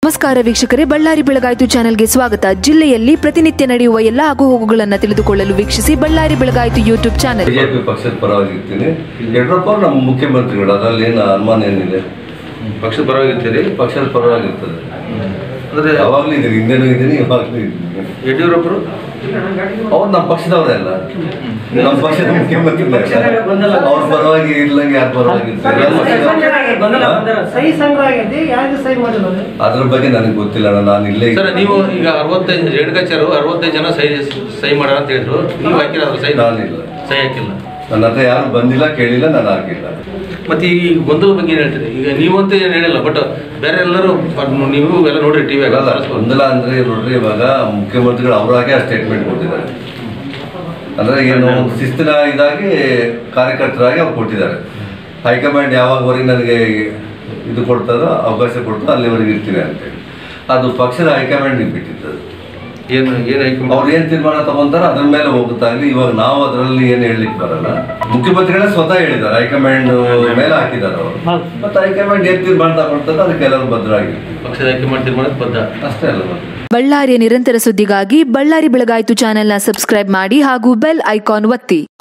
ನಮಸ್ಕಾರ ವೀಕ್ಷಕರೇ ಬಳ್ಳಾರಿ ಬೆಳಗಾಯಿತು ಚಾನೆಲ್ಗೆ ಸ್ವಾಗತ ಜಿಲ್ಲೆಯಲ್ಲಿ ಪ್ರತಿನಿತ್ಯ ನಡೆಯುವ ಎಲ್ಲ ಆಗುಹೋಗುಗಳನ್ನು ತಿಳಿದುಕೊಳ್ಳಲು ವೀಕ್ಷಿಸಿ ಬಳ್ಳಾರಿ ಬೆಳಗಾಯಿತು ಯೂಟ್ಯೂಬ್ ಚಾನೆಲ್ ಬಿಜೆಪಿ ಪಕ್ಷದ ಪರವಾಗಿರ್ತೀನಿ ಯಡಿಯೂರಪ್ಪ ಅವರು ನಮ್ಮ ಮುಖ್ಯಮಂತ್ರಿಗಳು ಅದರಲ್ಲಿ ಏನು ಅನುಮಾನ ಏನಿದೆ ಪಕ್ಷದ ಪರವಾಗಿರ್ತೀರಿ ಪಕ್ಷದ ಪರವಾಗಿರ್ತದೆ ಅಂದ್ರೆ ಯಾವಾಗಲೂ ಇದ್ದೀನಿ ಹಿಂದೆನೂ ಇದ್ದೀನಿ ಇವಾಗಲೂ ಇದ್ದೀನಿ ಯಡಿಯೂರಪ್ಪರು ಅವ್ರು ನಮ್ಮ ಪಕ್ಷದವರೇ ಅಲ್ಲ ನಮ್ಮ ಪಕ್ಷದ ಮುಖ್ಯಮಂತ್ರಿ ಅವ್ರ ಪರವಾಗಿ ಇರ್ಲಂಗೆ ಯಾರ ಪರವಾಗಿ ಇರ್ತಾರೆ ಎಲ್ಲ ಪಕ್ಷದ- ಹಾ? ಸಹಿ ಸಂಗ್ರಹ ಆಗೈತಿ ಯಾರಿಗೆ ಸಹಿ ಮಾಡಿಲ್ಲ ಅದ್ರ ಬಗ್ಗೆ ನನಗೆ ಗೊತ್ತಿಲ್ಲ ಅಣ್ಣ. ನಾನು ಇಲ್ಲೇ ಸರ್ ನೀವು ಈಗ ಅರವತ್ತೈದು ರೇಣುಕಾಚಾರು ಅರವತ್ತೈದು ಜನ ಸಹಿ ಸಹಿ ಮಾಡ್ಯಾರ ಅಂತ ಹೇಳಿದ್ರು ನೀವು ಹಾಕಿರೋದು ಸಹಿ ನಾನಿಲ್ಲ ಸಹಿ ಹಾಕಿಲ್ಲ ನನ್ನ ಹತ್ರ ಯಾರು ಬಂದಿಲ್ಲ ಕೇಳಿಲ್ಲ ನಾನು ಹಾಕಿಲ್ಲ ಮತ್ತೆ ಈ ಗೊಂದಲ ಬಗ್ಗೆ ಏನು ಹೇಳ್ತೀರಿ ಈಗ ನೀವಂತೂ ಏನು ಹೇಳಿಲ್ಲ ಬಟ್ ಬೇರೆ ಎಲ್ಲರೂ ಅದ್ನ ನೀವು ಎಲ್ಲ ನೋಡ್ರಿ ಟಿವಿ ಅಲ್ಲ ಗೊಂದಲ ಅಂದ್ರೆ ನೋಡ್ರಿ ಇವಾಗ ಮುಖ್ಯಮಂತ್ರಿಗಳು ಅವರಾಗೆ ಆ ಸ್ಟೇಟ್ಮೆಂಟ್ ಕೊಟ್ಟಿದ್ದಾರೆ ಅಂದ್ರೆ ಏನು ಒಂದು ಶಿಸ್ತಿನ ಇದಾಗಿ ಕಾರ್ಯಕರ್ತರಾಗಿ ಅವ್ರು ಕೊಟ್ಟಿದ್ದಾರೆ ಹೈಕಮಾಂಡ್ ಯಾವಾಗವರೆಗೆ ನನಗೆ ಇದು ಕೊಡ್ತದೋ ಅವಕಾಶ ಕೊಡ್ತದೋ ಅಲ್ಲಿವರೆಗೆ ಇರ್ತೀನಿ ಅಂತೇಳಿ ಅದು ಪಕ್ಷದ ಹೈಕಮಾಂಡ್ ಬಿಟ್ಟಿದ್ದು ಏನು ಏನು ಆಯ್ಕೆ ಅವ್ರು ಏನ್ ತೀರ್ಮಾನ ತಗೊಂತಾರ ಅದ್ರ ಮೇಲೆ ಹೋಗುತ್ತಾಗ್ಲಿ ಇವಾಗ ನಾವು ಅದರಲ್ಲಿ ಏನು ಹೇಳಲಿಕ್ಕೆ ಬರಲ್ಲ ಮುಖ್ಯಮಂತ್ರಿಗಳೇ ಸ್ವತಃ ಹೇಳಿದ್ದಾರೆ ಹೈಕಮಾಂಡ್ ಮೇಲೆ ಹಾಕಿದ್ದಾರೆ ಅವರು ಮತ್ತೆ ಹೈಕಮಾಂಡ್ ಏನ್ ತೀರ್ಮಾನ ತಗೊಳ್ತದ ಅದಕ್ಕೆ ಎಲ್ಲರೂ ಭದ್ರಾಗಿರ್ತೀವಿ ಪಕ್ಷದ ಆಯ್ಕೆ ಮಾಡಿ ತೀರ್ಮಾನಕ್ಕೆ ಬದ್ಧ ಅಷ್ಟೇ ಅಲ್ಲ ಮತ್ತೆ ಬಳ್ಳಾರಿಯ ನಿರಂತರ ಸುದ್ದಿಗಾಗಿ ಬಳ್ಳಾರಿ ಬೆಳಗಾಯಿತು ಚಾನೆಲ್ನ ಸಬ್ಸ್ಕ್ರೈಬ್ ಮಾಡಿ ಹಾಗೂ ಬೆಲ್ ಐಕಾನ್ ಒತ್ತಿ